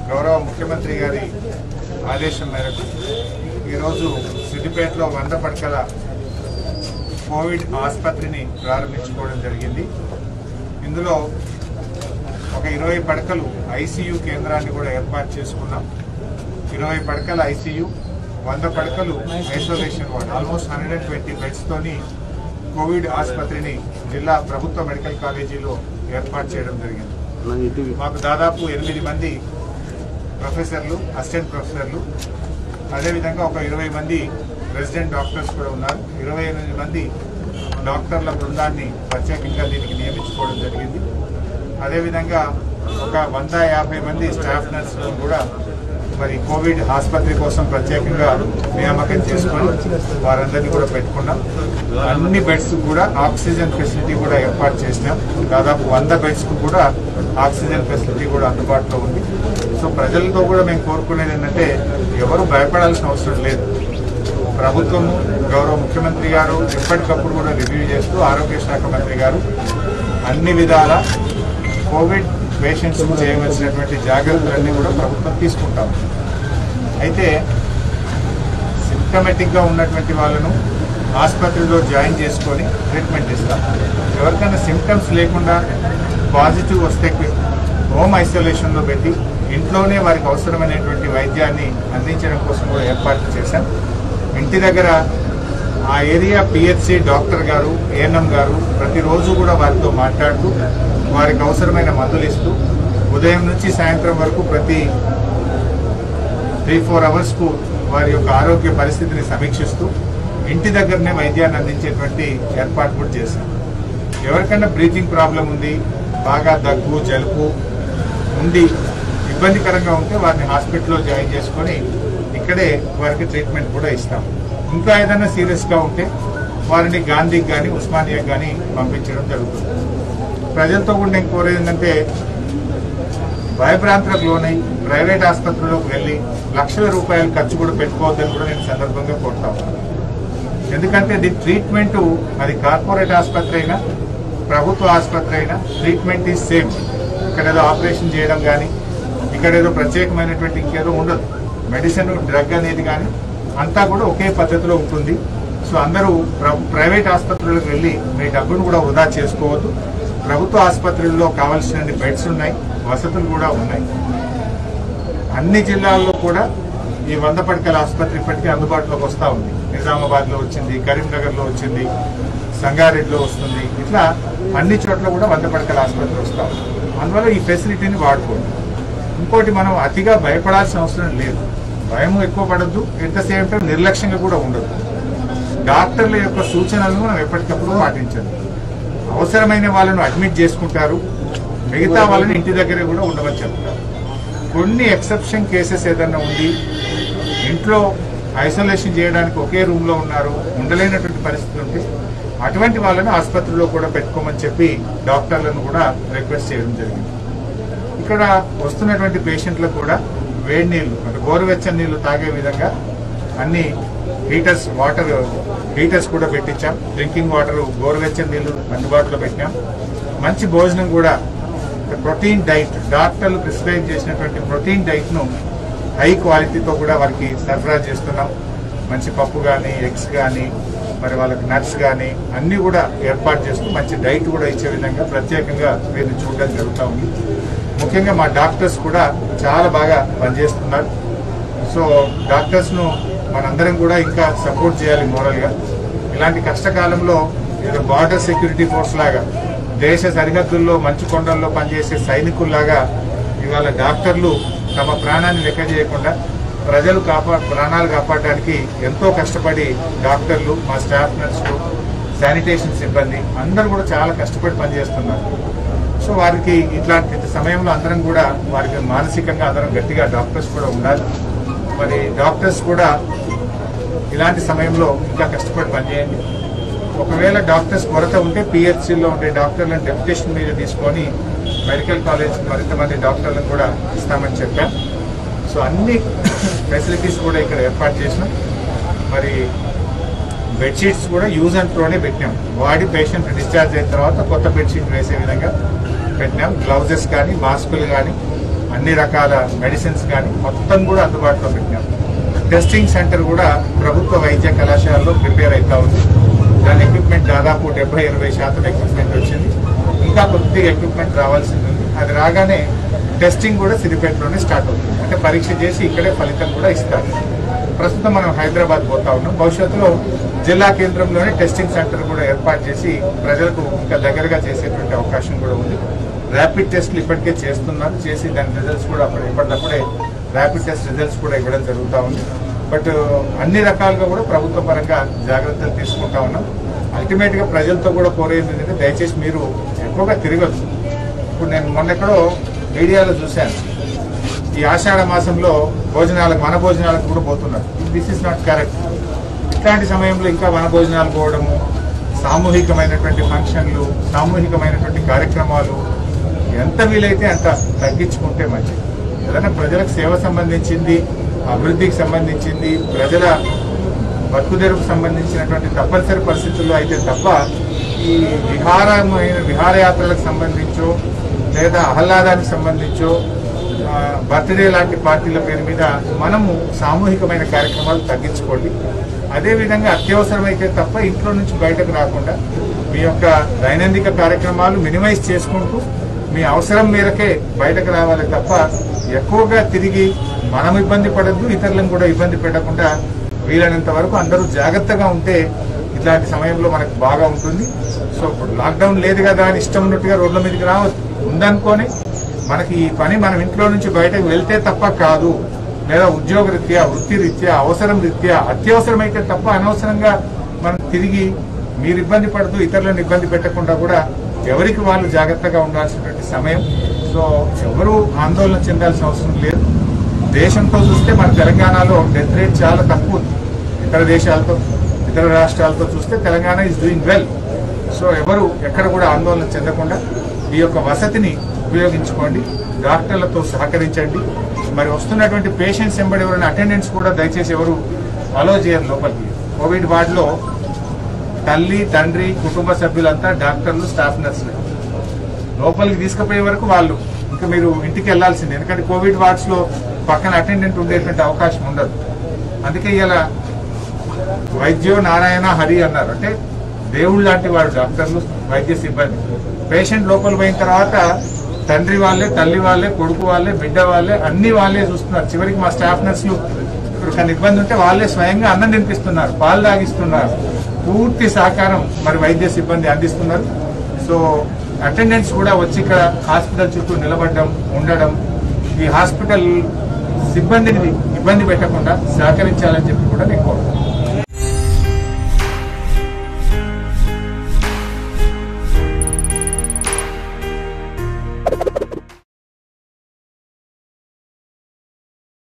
గౌరవ ముఖ్యమంత్రి గారి ఆదేశం మేరకు ఈరోజు సిద్దిపేటలో వంద పడకల కోవిడ్ ఆసుపత్రిని ప్రారంభించుకోవడం జరిగింది ఇందులో ఒక ఇరవై పడకలు ఐసీయూ కేంద్రాన్ని కూడా ఏర్పాటు చేసుకున్నాం ఇరవై పడకల ఐసీయూ వంద పడకలు isolation ward almost hundred and twenty బెడ్స్తోని కోవిడ్ ఆసుపత్రిని జిల్లా ప్రభుత్వ మెడికల్ కాలేజీలో ఏర్పాటు చేయడం జరిగింది మాకు దాదాపు ఎనిమిది మంది ప్రొఫెసర్లు అసిస్టెంట్ ప్రొఫెసర్లు అదేవిధంగా ఒక ఇరవై మంది రెసిడెంట్ డాక్టర్స్ కూడా ఉన్నారు ఇరవై ఎనిమిది మంది డాక్టర్ల బృందాన్ని ప్రత్యేకంగా దీనికి నియమించుకోవడం జరిగింది అదేవిధంగా ఒక వంద యాభై మంది స్టాఫ్ నర్సులను కూడా మరి కోవిడ్ ఆసుపత్రి కోసం ప్రత్యేకంగా నియామకం చేసుకొని వారందరినీ కూడా పెట్టుకున్నాం అన్ని బెడ్స్ కూడా ఆక్సిజన్ ఫెసిలిటీ కూడా ఏర్పాటు చేసినాం దాదాపు వంద బెడ్స్ కూడా ఆక్సిజన్ ఫెసిలిటీ కూడా అందుబాటులో ఉంది సో ప్రజలతో కూడా మేము కోరుకునేది ఏంటంటే ఎవరు భయపడాల్సిన అవసరం లేదు ప్రభుత్వము గౌరవ ముఖ్యమంత్రి గారు ఎప్పటికప్పుడు కూడా రివ్యూ చేస్తూ ఆరోగ్య శాఖ మంత్రి గారు అన్ని విధాల కోవిడ్ పేషెంట్స్ చేయవలసినటువంటి జాగ్రత్తలన్నీ కూడా ప్రభుత్వం తీసుకుంటాం అయితే సిమ్టమెటిక్ గా ఉన్నటువంటి వాళ్ళను ఆసుపత్రిలో జాయిన్ చేసుకొని ట్రీట్మెంట్ ఇస్తాం ఎవరికైనా సిమ్టమ్స్ లేకుండా పాజిటివ్ వస్తే హోమ్ ఐసోలేషన్లో పెట్టి ఇంట్లోనే వారికి అవసరమైనటువంటి వైద్యాన్ని అందించడం కోసం కూడా ఏర్పాట్లు చేశాం ఇంటి దగ్గర ఆ ఏరియా పిహెచ్సి డాక్టర్ గారు ఏఎన్ఎం గారు ప్రతిరోజు కూడా వారితో మాట్లాడుతూ వారికి అవసరమైన మందులు ఇస్తూ ఉదయం నుంచి సాయంత్రం వరకు ప్రతి త్రీ ఫోర్ అవర్స్కు వారి యొక్క ఆరోగ్య పరిస్థితిని సమీక్షిస్తూ ఇంటి దగ్గరనే వైద్యాన్ని అందించేటువంటి ఏర్పాటు కూడా చేశాం ఎవరికైనా బ్రీతింగ్ ప్రాబ్లం ఉంది బాగా దగ్గు జలుబు ఉండి ఇబ్బందికరంగా ఉంటే వారిని హాస్పిటల్లో జాయిన్ చేసుకొని ఇక్కడే వారికి ట్రీట్మెంట్ కూడా ఇస్తాం ఇంకా ఏదైనా సీరియస్గా ఉంటే వారిని గాంధీకి కానీ ఉస్మానియాకి కానీ పంపించడం జరుగుతుంది ప్రజలతో కూడా నేను కోరేది ఏంటంటే భయభ్రాంతులకు లోనై ప్రైవేట్ ఆసుపత్రులకు వెళ్ళి లక్షల రూపాయలు ఖర్చు కూడా పెట్టుకోవద్దని కూడా నేను సందర్భంగా కోరుతా ఉన్నాను ఎందుకంటే ఇది ట్రీట్మెంట్ అది కార్పొరేట్ ఆసుపత్రి అయినా ప్రభుత్వ ఆసుపత్రి అయినా ట్రీట్మెంట్ ఈజ్ సేమ్ ఇక్కడ ఏదో ఆపరేషన్ చేయడం కానీ ఇక్కడ ఏదో ప్రత్యేకమైనటువంటి ఇంకేదో ఉండదు మెడిసిన్ డ్రగ్ అనేది కానీ అంతా కూడా ఒకే పద్ధతిలో ఉంటుంది సో అందరూ ప్ర- ప్రైవేట్ ఆసుపత్రులకు వెళ్ళి మీ డబ్బును కూడా వృధా చేసుకోవద్దు ప్రభుత్వ ఆసుపత్రుల్లో కావాల్సిన బెడ్స్ ఉన్నాయి వసతులు కూడా ఉన్నాయి అన్ని జిల్లాల్లో కూడా ఈ వంద పడకల ఆసుపత్రి ఇప్పటికీ అందుబాటులోకి వస్తూ ఉంది నిజామాబాద్ లో వచ్చింది కరీంనగర్ లో వచ్చింది సంగారెడ్డిలో వస్తుంది ఇట్లా అన్ని చోట్ల కూడా వంద పడకల ఆసుపత్రి వస్తా ఉంది అందువల్ల ఈ ఫెసిలిటీని వాడుకోండి ఇంకోటి మనం అతిగా భయపడాల్సిన అవసరం లేదు భయం ఎక్కువ పడద్దు ఎట్ ద సేమ్ టైం నిర్లక్ష్యంగా కూడా ఉండదు డాక్టర్ల యొక్క సూచనలను మనం ఎప్పటికప్పుడు పాటించాలి అవసరమైన వాళ్ళను అడ్మిట్ చేసుకుంటారు మిగతా వాళ్ళని ఇంటి దగ్గరే కూడా ఉండమని చెప్తారు కొన్ని ఎక్సెప్షన్ కేసెస్ ఏదైనా ఉంది ఇంట్లో ఐసోలేషన్ చేయడానికి ఒకే రూమ్ లో ఉన్నారు ఉండలేనటువంటి పరిస్థితి ఉంటే అటువంటి వాళ్ళని ఆసుపత్రిలో కూడా పెట్టుకోమని చెప్పి డాక్టర్లను కూడా రిక్వెస్ట్ చేయడం జరిగింది ఇక్కడ వస్తున్నటువంటి పేషెంట్లకు కూడా వేడి నీళ్లు అంటే గోరువెచ్చని నీళ్లు తాగే విధంగా అన్ని హీటర్స్ వాటర్ హీటర్స్ కూడా పెట్టించాం డ్రింకింగ్ వాటర్ గోరువెచ్చని నీళ్లు అందుబాటులో పెట్టాం మంచి భోజనం కూడా ప్రోటీన్ డైట్ డాక్టర్లు ప్రిస్క్రైబ్ చేసినటువంటి ప్రోటీన్ డైట్ ను హై క్వాలిటీతో కూడా వారికి సరఫరా చేస్తున్నాం మంచి పప్పు కానీ ఎగ్స్ కానీ మరి వాళ్ళకి నట్స్ కానీ అన్ని కూడా ఏర్పాటు చేస్తూ మంచి డైట్ కూడా ఇచ్చే విధంగా ప్రత్యేకంగా వీరిని చూడడం జరుగుతూ ఉంది ముఖ్యంగా మా డాక్టర్స్ కూడా చాలా బాగా పనిచేస్తున్నారు సో డాక్టర్స్ ను మనందరం కూడా ఇంకా సపోర్ట్ చేయాలి మోరల్ గా ఇలాంటి కష్టకాలంలో ఏదో బార్డర్ సెక్యూరిటీ ఫోర్స్ లాగా దేశ సరిహద్దుల్లో మంచు కొండల్లో పనిచేసే సైనికుల్లాగా ఇవాళ డాక్టర్లు తమ ప్రాణాన్ని లెక్క చేయకుండా ప్రజలు కాపా ప్రాణాలు కాపాడడానికి ఎంతో కష్టపడి డాక్టర్లు మా స్టాఫ్ నర్సులు శానిటేషన్ సిబ్బంది అందరూ కూడా చాలా కష్టపడి పనిచేస్తున్నారు సో వారికి ఇట్లాంటి సమయంలో అందరం కూడా వారికి మానసికంగా అందరం గట్టిగా డాక్టర్స్ కూడా ఉండాలి మరి డాక్టర్స్ కూడా ఇలాంటి సమయంలో ఇంకా కష్టపడి పనిచేయండి ఒకవేళ డాక్టర్స్ కొరత ఉంటే పిహెచ్సిలో ఉండే డాక్టర్లను డెప్యుటేషన్ మీద తీసుకొని మెడికల్ కాలేజ్ మరింత మంది డాక్టర్లను కూడా ఇస్తామని చెప్పాం సో అన్ని ఫెసిలిటీస్ కూడా ఇక్కడ ఏర్పాటు చేసినాం మరి బెడ్షీట్స్ కూడా యూజ్ అండ్ త్రోనే పెట్టినాం వాడి పేషెంట్ డిశ్చార్జ్ అయిన తర్వాత కొత్త బెడ్షీట్ వేసే విధంగా పెట్టినాం గ్లౌజెస్ కానీ మాస్కులు కానీ అన్ని రకాల మెడిసిన్స్ కానీ మొత్తం కూడా అందుబాటులో పెట్టినాం టెస్టింగ్ సెంటర్ కూడా ప్రభుత్వ వైద్య కళాశాలలో ప్రిపేర్ అవుతా ఉంది దాని ఎక్విప్మెంట్ దాదాపు డెబ్బై ఎనభై శాతం ఎక్విప్మెంట్ వచ్చింది ఇంకా కొద్దిగా ఎక్విప్మెంట్ రావాల్సింది ఉంది అది రాగానే టెస్టింగ్ కూడా సిద్దిపేటలోనే స్టార్ట్ అవుతుంది అంటే పరీక్ష చేసి ఇక్కడే ఫలితం కూడా ఇస్తారు ప్రస్తుతం మనం హైదరాబాద్ పోతా ఉన్నాం భవిష్యత్తులో జిల్లా కేంద్రంలోనే టెస్టింగ్ సెంటర్ కూడా ఏర్పాటు చేసి ప్రజలకు ఇంకా దగ్గరగా చేసేటువంటి అవకాశం కూడా ఉంది ర్యాపిడ్ టెస్ట్లు ఇప్పటికే చేస్తున్నారు చేసి దాని రిజల్ట్స్ కూడా అప్పుడు ఎప్పటికప్పుడే ర్యాపిడ్ టెస్ట్ రిజల్ట్స్ కూడా ఇవ్వడం జరుగుతూ ఉంది బట్ అన్ని రకాలుగా కూడా ప్రభుత్వ పరంగా జాగ్రత్తలు తీసుకుంటా ఉన్నాం అల్టిమేట్ గా ప్రజలతో కూడా కోరేది ఏంటంటే దయచేసి మీరు ఎక్కువగా తిరగచ్చు ఇప్పుడు నేను మొన్నెక్కడో మీడియాలో చూశాను ఈ ఆషాఢ మాసంలో భోజనాలకు వన భోజనాలకు కూడా పోతున్నారు దిస్ ఇస్ నాట్ కరెక్ట్ ఇట్లాంటి సమయంలో ఇంకా వన భోజనాలు పోవడము సామూహికమైనటువంటి ఫంక్షన్లు సామూహికమైనటువంటి కార్యక్రమాలు ఎంత వీలైతే అంత తగ్గించుకుంటే మంచిది ఏదైనా ప్రజలకు సేవ సంబంధించింది అభివృద్ధికి సంబంధించింది ప్రజల బతుకుదెరుకు సంబంధించినటువంటి తప్పనిసరి పరిస్థితుల్లో అయితే తప్ప ఈ విహారమైన విహారయాత్రలకు సంబంధించో లేదా ఆహ్లాదానికి సంబంధించో ఆ, బర్త్డే లాంటి పార్టీల పేరు మీద మనము సామూహికమైన కార్యక్రమాలు తగ్గించుకోండి అదేవిధంగా అత్యవసరమైతే తప్ప ఇంట్లో నుంచి బయటకు రాకుండా మీ యొక్క దైనందిక కార్యక్రమాలు మినిమైజ్ చేసుకుంటూ మీ అవసరం మేరకే బయటకు రావాలి తప్ప ఎక్కువగా తిరిగి మనం ఇబ్బంది పడద్దు ఇతరులను కూడా ఇబ్బంది పెట్టకుండా వీలైనంత వరకు అందరూ జాగ్రత్తగా ఉంటే ఇట్లాంటి సమయంలో మనకు బాగా ఉంటుంది సో ఇప్పుడు లాక్డౌన్ లేదు కదా అని ఇష్టం ఉన్నట్టుగా రోడ్ల మీదకి రావద్దు ఉందనుకొని మనకి ఈ పని మనం ఇంట్లో నుంచి బయటకు వెళ్తే తప్ప కాదు లేదా ఉద్యోగ రీత్యా వృత్తి రీత్యా అవసరం రీత్యా అత్యవసరమైతే తప్ప అనవసరంగా మనం తిరిగి మీరు ఇబ్బంది పడుతూ ఇతరులను ఇబ్బంది పెట్టకుండా కూడా ఎవరికి వాళ్ళు జాగ్రత్తగా ఉండాల్సినటువంటి సమయం సో ఎవరు ఆందోళన చెందాల్సిన అవసరం లేదు దేశంతో చూస్తే మన తెలంగాణలో డెత్ రేట్ చాలా తక్కువ ఉంది ఇతర దేశాలతో ఇతర రాష్ట్రాలతో చూస్తే Telangana is doing well so ఎవరు ఎక్కడ కూడా ఆందోళన చెందకుండా ఈ యొక్క వసతిని ఉపయోగించుకోండి డాక్టర్లతో సహకరించండి మరి వస్తున్నటువంటి పేషెంట్స్ ఎంబడి ఎవరైనా అటెండెంట్స్ కూడా దయచేసి ఎవరు అలో చేయరు లోపలికి కోవిడ్ వార్డులో తల్లి తండ్రి కుటుంబ సభ్యులంతా డాక్టర్లు స్టాఫ్ నర్సులు లోపలికి తీసుకుపోయే వరకు వాళ్ళు ఇంకా మీరు ఇంటికి వెళ్లాల్సిందే ఎందుకంటే కోవిడ్ వార్డ్స్ లో పక్కన అటెండెంట్ ఉండేటువంటి అవకాశం ఉండదు అందుకే ఇలా వైద్యో నారాయణ హరి అన్నారు అంటే దేవుళ్ళు లాంటి వాడు డాక్టర్లు వైద్య సిబ్బంది పేషెంట్ లోపల పోయిన తర్వాత తండ్రి వాళ్ళే తల్లి వాళ్ళే కొడుకు వాళ్ళే బిడ్డ వాళ్ళే అన్ని వాళ్ళే చూస్తున్నారు చివరికి మా స్టాఫ్ నర్సులు ఇప్పుడు కానీ ఇబ్బంది ఉంటే వాళ్ళే స్వయంగా అన్నం తినిపిస్తున్నారు పాలు తాగిస్తున్నారు పూర్తి సహకారం మరి వైద్య సిబ్బంది అందిస్తున్నారు సో అటెండెంట్స్ కూడా వచ్చి ఇక్కడ హాస్పిటల్ చుట్టూ నిలబడడం ఉండడం ఈ హాస్పిటల్ సిబ్బందిని ఇబ్బంది పెట్టకుండా సహకరించాలని చెప్పి కూడా నేను కోరుతున్నాను